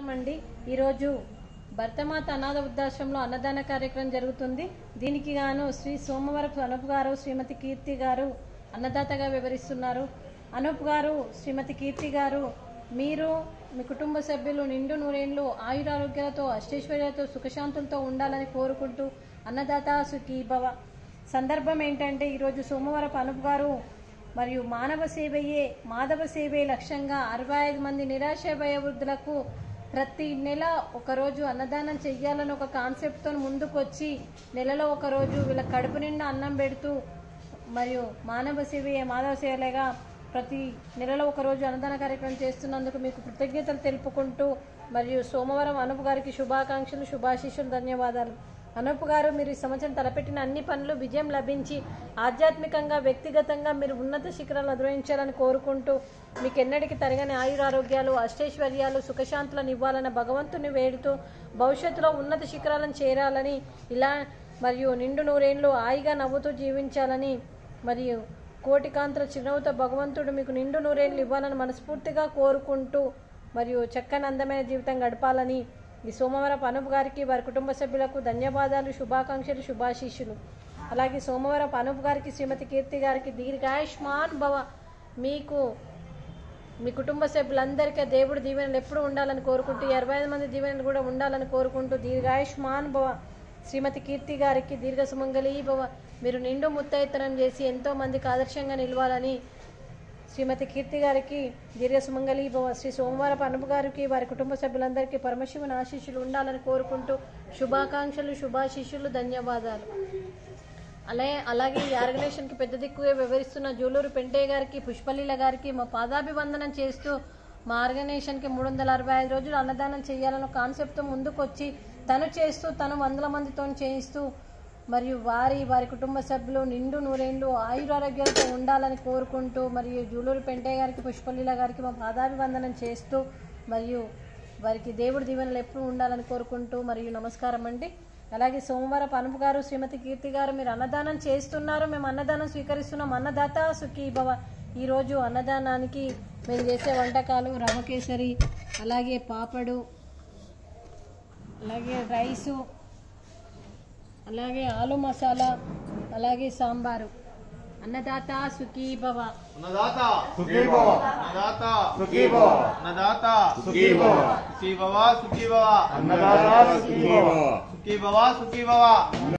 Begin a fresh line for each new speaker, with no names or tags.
అండి ఈరోజు భర్తమాత అనాథ వృద్ధాశ్రమంలో అన్నదాన కార్యక్రమం జరుగుతుంది దీనికి గాను శ్రీ సోమవరపు అనూప్ గారు శ్రీమతి కీర్తి గారు అన్నదాతగా వివరిస్తున్నారు అనూప్ గారు శ్రీమతి కీర్తి గారు మీరు మీ కుటుంబ సభ్యులు నిండు నూరేళ్లు ఆయురారోగ్యాలతో అష్టైశ్వర్యాలతో సుఖశాంతులతో ఉండాలని కోరుకుంటూ అన్నదాత సుఖీభవ సందర్భం ఏంటంటే ఈరోజు సోమవారపు అనూప్ గారు మరియు మానవ సేవయే మాధవ సేవే లక్ష్యంగా అరవై ఐదు మంది నిరాశ వయోవృద్ధులకు ప్రతి నెల ఒకరోజు అన్నదానం చెయ్యాలని ఒక కాన్సెప్ట్తో ముందుకొచ్చి నెలలో ఒకరోజు వీళ్ళ కడుపు నిండా అన్నం పెడుతూ మరియు మానవ సేవయే మాధవ సేవలేగా ప్రతి నెలలో ఒకరోజు అన్నదాన కార్యక్రమం చేస్తున్నందుకు మీకు కృతజ్ఞతలు తెలుపుకుంటూ మరియు సోమవారం అనూప్ గారికి శుభాకాంక్షలు శుభాశీస్సులు ధన్యవాదాలు అనూప్ గారు మీరు ఈ సంవత్సరం తలపెట్టిన అన్ని పనులు విజయం లభించి ఆధ్యాత్మికంగా వ్యక్తిగతంగా మీరు ఉన్నత శిఖరాలు అధిరోహించాలని కోరుకుంటూ మీకు ఎన్నటికి తరగని ఆయురారోగ్యాలు అష్టైశ్వర్యాలు సుఖశాంతులను ఇవ్వాలన్న భగవంతుని వేడుతూ భవిష్యత్తులో ఉన్నత శిఖరాలను చేరాలని ఇలా మరియు నిండు నూరేళ్లు హాయిగా నవ్వుతూ జీవించాలని మరియు కోటి కాంతుల చిరునవ్వుతో భగవంతుడు మీకు నిండు నూరేళ్లు ఇవ్వాలని మనస్ఫూర్తిగా కోరుకుంటూ మరియు చక్కని అందమైన జీవితం గడపాలని ఈ సోమవారం అనూప్ గారికి వారి కుటుంబ సభ్యులకు ధన్యవాదాలు శుభాకాంక్షలు శుభాశీస్సులు అలాగే సోమవారం అనూప్ గారికి శ్రీమతి కీర్తి గారికి దీర్ఘాయుష్మాన్ భవ మీకు మీ కుటుంబ సభ్యులందరికీ దేవుడు దీవెనలు ఎప్పుడు ఉండాలని కోరుకుంటూ ఈ అరవై ఐదు మంది దీవెనలు కూడా ఉండాలని కోరుకుంటూ దీర్ఘాయుష్మాన్ భవ శ్రీమతి కీర్తి గారికి దీర్ఘ సుమంగళీ భవ మీరు నిండు ముత్తైతనం చేసి ఎంతో మందికి ఆదర్శంగా నిలవాలని శ్రీమతి కీర్తి గారికి దీర్ఘ సుమంగళి భవ శ్రీ సోమవారపు అనుపు గారికి వారి కుటుంబ సభ్యులందరికీ పరమశివుని ఆశీస్సులు ఉండాలని కోరుకుంటూ శుభాకాంక్షలు శుభాశీస్సులు ధన్యవాదాలు అలాగే అలాగే ఈ ఆర్గనైజేషన్కి పెద్ద దిక్కుగా వివరిస్తున్న జూలూరు పెంటయ్య గారికి పుష్పలీల గారికి మా పాదాభివందనం చేస్తూ మా ఆర్గనైజేషన్కి మూడు వందల అరవై ఐదు రోజులు అన్నదానం చేయాలన్న కాన్సెప్ట్తో ముందుకొచ్చి తను చేస్తూ తను వందల మందితో చేయిస్తూ మరియు వారి వారి కుటుంబ సభ్యులు నిండు నూరేళ్లు ఆయురారోగ్యాలతో ఉండాలని కోరుకుంటూ మరియు జూలూరు పెంటయ్య గారికి పుష్పలీల గారికి మా పాదాభివందనం చేస్తూ మరియు వారికి దేవుడి దీవెనలు ఎప్పుడు ఉండాలని కోరుకుంటూ మరియు నమస్కారం అండి అలాగే సోమవారం అనుపు గారు శ్రీమతి కీర్తి గారు మీరు అన్నదానం చేస్తున్నారు మేము అన్నదానం స్వీకరిస్తున్నాం అన్నదాత సుఖీ భవ ఈరోజు అన్నదానానికి మేము చేసే వంటకాలు రవ్వ కేసరి అలాగే పాపడు అలాగే రైసు అలాగే ఆలు మసాలా అలాగే సాంబారు అన్నదాత సుఖీ భవ
అన్నదాత
సుఖీ భవ
అన్నదాత
సుఖీ భవ
అన్నదాత
సుఖీ భవ
సుఖీ భవ సుఖీ భవ
అన్నదాత సుఖీ భవ
సుఖీ భవ సుఖీ భవ